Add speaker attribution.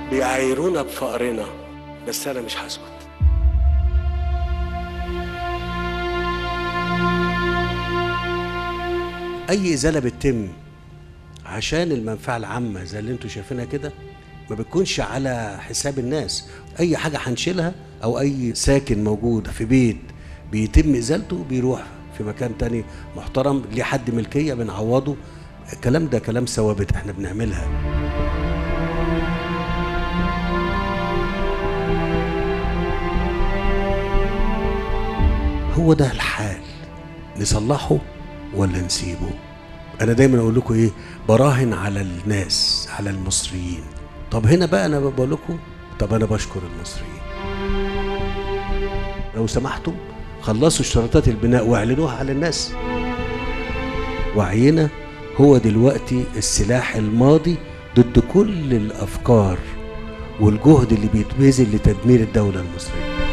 Speaker 1: بيعايرونا بفقرنا بس انا مش هسكت اي ازاله بتتم عشان المنفعه العامه زي اللي انتوا شايفينها كده ما بتكونش على حساب الناس اي حاجه هنشيلها او اي ساكن موجود في بيت بيتم ازالته بيروح في مكان تاني محترم ليه حد ملكيه بنعوضه الكلام ده كلام ثوابت احنا بنعملها هو ده الحال نصلحه ولا نسيبه انا دايما اقول لكم ايه براهن على الناس على المصريين طب هنا بقى انا بقول لكم طب انا بشكر المصريين لو سمحتم خلصوا اشتراطات البناء واعلنوها على الناس وعينا هو دلوقتي السلاح الماضي ضد كل الافكار والجهد اللي بيتبذل لتدمير الدوله المصريه